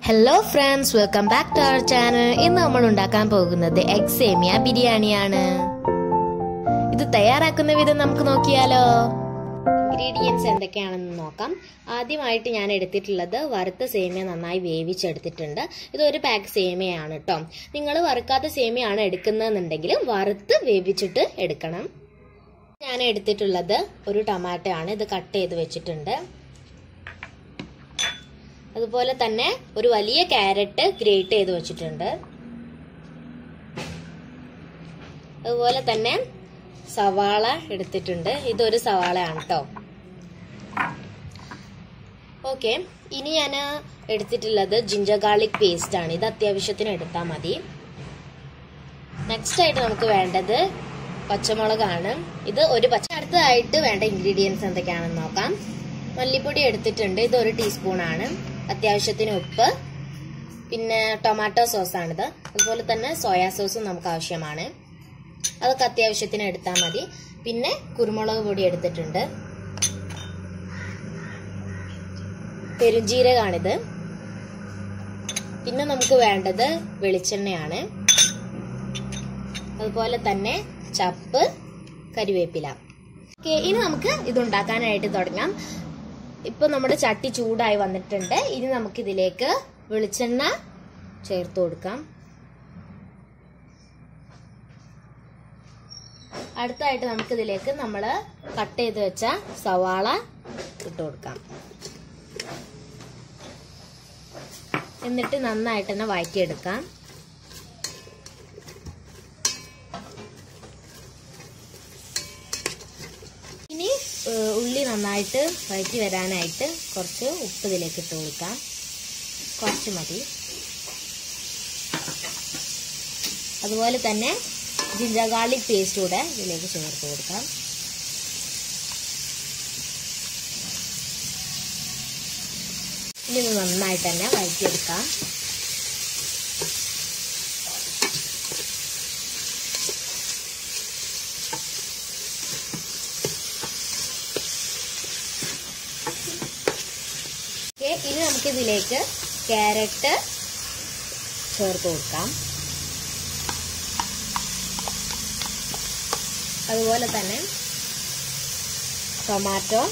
hello friends welcome back to our channel ഇന്ന് നമ്മൾ ഉണ്ടാക്കാൻ പോകുന്നത് എഗ് സേമിയ ബിരിയാണിയാണ് ഇത് തയ്യാറാക്കുന്ന വിധം നമുക്ക് നോക്കിയാലോ ഇൻഗ്രീഡിയൻസ് എന്തൊക്കെയാണെന്ന് നോക്കാം ആദ്യമായിട്ട് ഞാൻ എടുത്തിട്ടുള്ളത് വറുത്ത സേമിയ നന്നായി വേവിച്ചെടുത്തിട്ടുണ്ട് ഇത് ഒരു പാക്ക് സേമിയയാണ് കേട്ടോ നിങ്ങൾ വറുക്കാത്ത സേമിയാണ് എടുക്കുന്നതെന്നുണ്ടെങ്കിൽ വറുത്ത് വേവിച്ചിട്ട് എടുക്കണം ഞാൻ എടുത്തിട്ടുള്ളത് ഒരു ടൊമാറ്റോ ആണ് ഇത് കട്ട് ചെയ്ത് വെച്ചിട്ടുണ്ട് അതുപോലെ തന്നെ ഒരു വലിയ ക്യാരറ്റ് ഗ്രേറ്റ് ചെയ്ത് വെച്ചിട്ടുണ്ട് അതുപോലെ തന്നെ സവാള എടുത്തിട്ടുണ്ട് ഇതൊരു സവാളയാണ് കേട്ടോ ഓക്കെ ഇനി ഞാൻ എടുത്തിട്ടുള്ളത് ജിഞ്ചർ ഗാർലിക് പേസ്റ്റ് ആണ് ഇത് അത്യാവശ്യത്തിന് എടുത്താൽ മതി നെക്സ്റ്റ് ആയിട്ട് നമുക്ക് വേണ്ടത് പച്ചമുളകാണ് ഇത് ഒരു പച്ച അടുത്തതായിട്ട് വേണ്ട ഇൻഗ്രീഡിയൻസ് എന്തൊക്കെയാണെന്ന് നോക്കാം മല്ലിപ്പൊടി എടുത്തിട്ടുണ്ട് ഇത് ഒരു ടീസ്പൂൺ ആണ് അത്യാവശ്യത്തിന് ഉപ്പ് പിന്നെ ടൊമാറ്റോ സോസാണിത് അതുപോലെ തന്നെ സോയാ സോസും നമുക്ക് ആവശ്യമാണ് അതൊക്കെ അത്യാവശ്യത്തിന് എടുത്താൽ മതി പിന്നെ കുരുമുളക് പൊടി എടുത്തിട്ടുണ്ട് പെരുംജീരകാണിത് പിന്നെ നമുക്ക് വേണ്ടത് വെളിച്ചെണ്ണയാണ് അതുപോലെ തന്നെ ചപ്പ് കരിവേപ്പില ഓക്കെ ഇനി നമുക്ക് ഇത് ഉണ്ടാക്കാനായിട്ട് തുടങ്ങാം ഇപ്പൊ നമ്മുടെ ചട്ടി ചൂടായി വന്നിട്ടുണ്ട് ഇനി നമുക്ക് ഇതിലേക്ക് വെളിച്ചെണ്ണ ചേർത്ത് കൊടുക്കാം അടുത്തായിട്ട് നമുക്ക് ഇതിലേക്ക് നമ്മൾ കട്ട് ചെയ്ത് വെച്ച സവാള ഇട്ട് കൊടുക്കാം എന്നിട്ട് നന്നായിട്ട് തന്നെ വഴറ്റിയെടുക്കാം ഇനി ഉള്ളി നന്നായിട്ട് വഴറ്റി വരാനായിട്ട് കുറച്ച് ഉപ്പ് ഇതിലേക്ക് ഇട്ട് കൊടുക്കാം കുറച്ച് മതി അതുപോലെ തന്നെ ജിഞ്ചർ ഗാർലിക് പേസ്റ്റ് കൂടെ ഇതിലേക്ക് ചേർത്ത് കൊടുക്കാം ഇനി ഇത് നന്നായിട്ട് തന്നെ വഴറ്റിയെടുക്കാം ഓക്കെ ഇനി നമുക്ക് ഇതിലേക്ക് ക്യാരറ്റ് ചേർത്ത് കൊടുക്കാം അതുപോലെ തന്നെ ടൊമാറ്റോ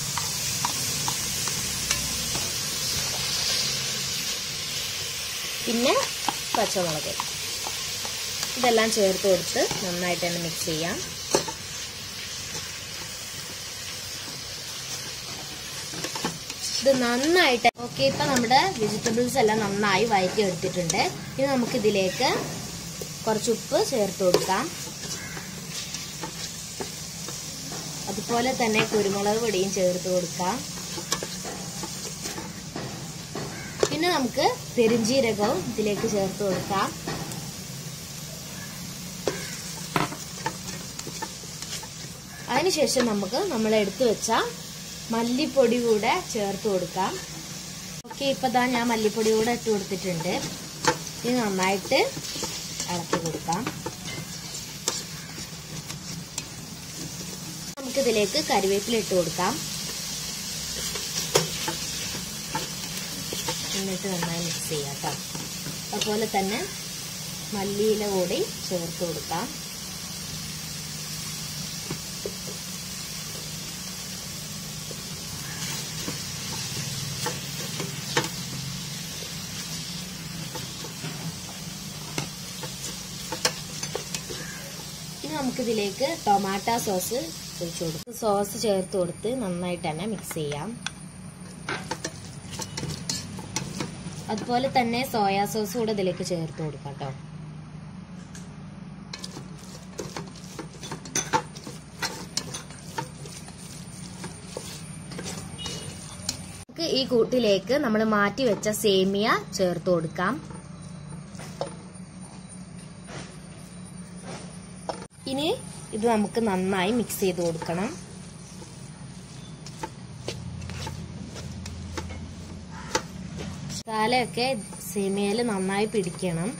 പിന്നെ പച്ചമുളക് ഇതെല്ലാം ചേർത്ത് കൊടുത്ത് നന്നായിട്ട് തന്നെ മിക്സ് ചെയ്യാം ഇത് നന്നായിട്ട് ഓക്കെ ഇപ്പൊ നമ്മുടെ വെജിറ്റബിൾസ് എല്ലാം നന്നായി വഴറ്റി എടുത്തിട്ടുണ്ട് ഇനി നമുക്ക് ഇതിലേക്ക് കുറച്ച് ഉപ്പ് ചേർത്ത് കൊടുക്കാം അതുപോലെ തന്നെ കുരുമുളക് പൊടിയും ചേർത്ത് കൊടുക്കാം പിന്നെ നമുക്ക് പെരുംജീരകവും ഇതിലേക്ക് ചേർത്ത് കൊടുക്കാം അതിനുശേഷം നമുക്ക് നമ്മൾ എടുത്തു വെച്ച മല്ലിപ്പൊടി കൂടെ ചേർത്ത് കൊടുക്കാം ഓക്കെ ഇപ്പൊ ദാ ഞാൻ മല്ലിപ്പൊടി കൂടെ ഇട്ട് കൊടുത്തിട്ടുണ്ട് ഇത് നന്നായിട്ട് ഇളക്കി കൊടുക്കാം നമുക്കിതിലേക്ക് കരിവേപ്പില ഇട്ട് കൊടുക്കാം എന്നിട്ട് നന്നായി മിക്സ് ചെയ്യാം കേട്ടോ അതുപോലെ തന്നെ മല്ലിയില കൂടി ചേർത്ത് കൊടുക്കാം ഇനി നമുക്കിതിലേക്ക് ടൊമാറ്റോ സോസ് ഒഴിച്ചു കൊടുക്കും സോസ് ചേർത്ത് കൊടുത്ത് നന്നായിട്ട് തന്നെ മിക്സ് ചെയ്യാം അതുപോലെ തന്നെ സോയാ സോസ് കൂടെ ഇതിലേക്ക് ചേർത്ത് കൊടുക്കാം കേട്ടോ നമുക്ക് ഈ കൂട്ടിലേക്ക് നമ്മൾ മാറ്റി വെച്ച സേമിയ ചേർത്ത് കൊടുക്കാം ഇനി ഇത് നമുക്ക് നന്നായി മിക്സ് ചെയ്ത് കൊടുക്കണം മസാലയൊക്കെ സേമിയയിൽ നന്നായി പിടിക്കണം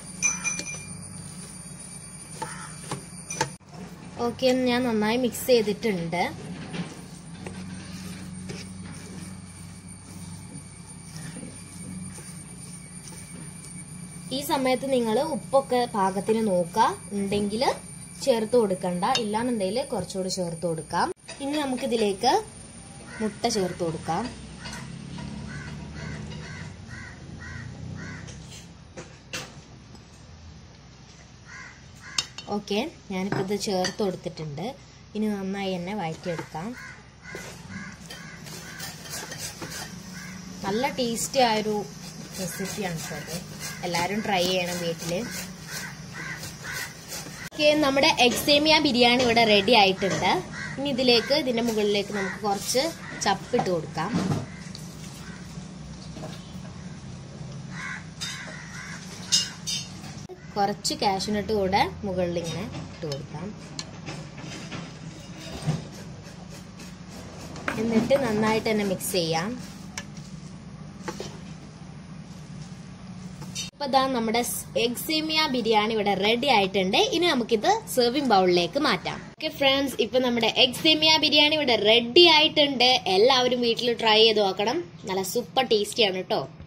ഓക്കെ ഞാൻ നന്നായി മിക്സ് ചെയ്തിട്ടുണ്ട് ഈ സമയത്ത് നിങ്ങൾ ഉപ്പൊക്കെ പാകത്തിന് നോക്കുക ഉണ്ടെങ്കിൽ ചേർത്ത് കൊടുക്കണ്ട ഇല്ലാന്നുണ്ടെങ്കിൽ കുറച്ചുകൂടി ചേർത്ത് കൊടുക്കാം ഇനി നമുക്കിതിലേക്ക് മുട്ട ചേർത്ത് കൊടുക്കാം ഓക്കെ ഞാനിപ്പോൾ ഇത് ചേർത്ത് കൊടുത്തിട്ടുണ്ട് ഇനി നന്നായി തന്നെ വഴറ്റിയെടുക്കാം നല്ല ടേസ്റ്റി ആയൊരു റെസിപ്പിയാണ് കേട്ടോ അത് എല്ലാവരും ട്രൈ ചെയ്യണം വീട്ടിൽ ഓക്കെ നമ്മുടെ എക്സേമിയ ബിരിയാണി ഇവിടെ റെഡി ആയിട്ടുണ്ട് ഇനി ഇതിലേക്ക് ഇതിന്റെ മുകളിലേക്ക് നമുക്ക് കുറച്ച് ചപ്പിട്ട് കൊടുക്കാം കുറച്ച് കാഷ്യൂനട്ട് കൂടെ മുകളിൽ ഇങ്ങനെ ഇട്ട് കൊടുക്കാം എന്നിട്ട് നന്നായിട്ട് തന്നെ മിക്സ് ചെയ്യാം അപ്പൊ ഇതാ നമ്മുടെ എക്സേമിയ ബിരിയാണി ഇവിടെ റെഡി ആയിട്ടുണ്ട് ഇനി നമുക്കിത് സെർവിംഗ് ബൗളിലേക്ക് മാറ്റാം ഓക്കെ ഫ്രണ്ട്സ് ഇപ്പൊ നമ്മുടെ എക്സേമിയ ബിരിയാണി ഇവിടെ റെഡി ആയിട്ടുണ്ട് എല്ലാവരും വീട്ടിൽ ട്രൈ ചെയ്ത് നോക്കണം നല്ല സൂപ്പർ ടേസ്റ്റിയാണ് കേട്ടോ